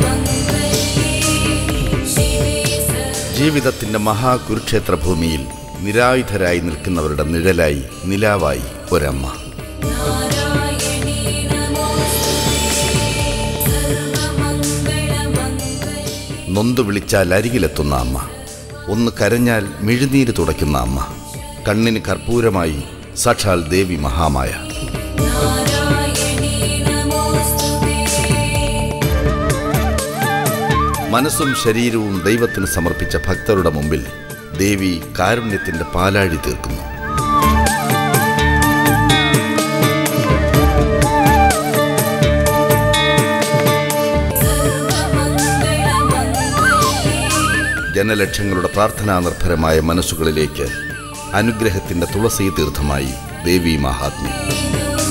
ജീവിതത്തിന്റെ മഹാകുരുക്ഷേത്ര ഭൂമിയിൽ നിരായുധരായി നിൽക്കുന്നവരുടെ നിഴലായി നിലാവായി ഒരമ്മ നൊന്തു വിളിച്ചാൽ അരികിലെത്തുന്ന അമ്മ ഒന്ന് കരഞ്ഞാൽ മിഴുനീര് തുടയ്ക്കുന്ന അമ്മ കണ്ണിന് കർപ്പൂരമായി സാക്ഷാൽ ദേവി മഹാമായ മനസ്സും ശരീരവും ദൈവത്തിന് സമർപ്പിച്ച ഭക്തരുടെ മുമ്പിൽ ദേവി കാരുണ്യത്തിന്റെ പാലാഴി തീർക്കുന്നു ജനലക്ഷങ്ങളുടെ പ്രാർത്ഥനാ നിർഭരമായ മനസ്സുകളിലേക്ക് അനുഗ്രഹത്തിന്റെ തുളസീ തീർത്ഥമായി ദേവി മഹാത്മ്യം